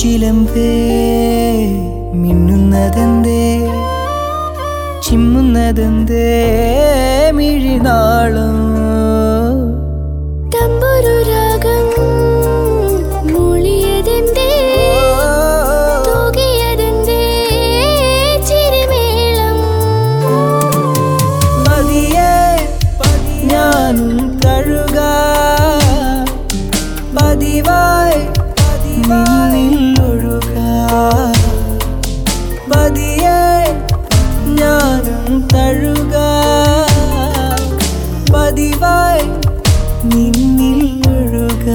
ചിലമ്പേ മിന്നുന്നതെന്തേ ചിമ്മുന്നതെന്തേ മിഴിനാളം തമ്പുരു രാഗം മൂളിയതെന്തേ തൂകിയതെന്തേ ചിരിമേളം പതിയെ ഞാനും തഴുക പതിവായി നിന്നിൽ ഒഴുക പതിയെ ഞാനും തഴുക പതിവായി നിന്നിൽ ഒഴുക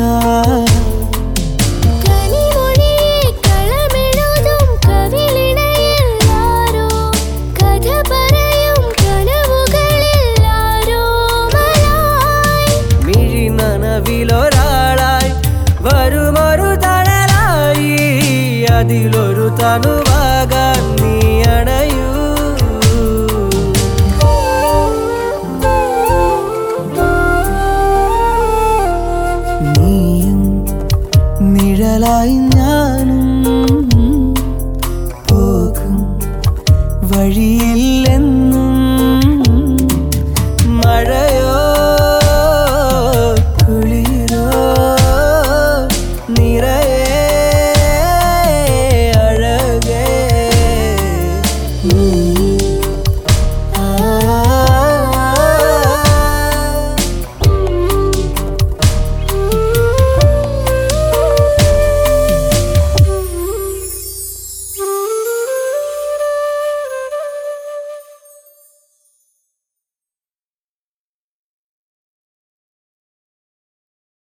കനിമൊഴിയെ കളമെഴുതും കവിളിണയിൽ ആരോ കഥ പറയും കനവുകളിൽ ആരോ മലായി മിഴി നനവിലൊരാളായി വരുമൊരു തണലായി അതിലൊരു തനുവാകാൻ നീ അണയൂ നീയും നിഴലായി ഞാനും പോകും വഴിയിൽ എന്നും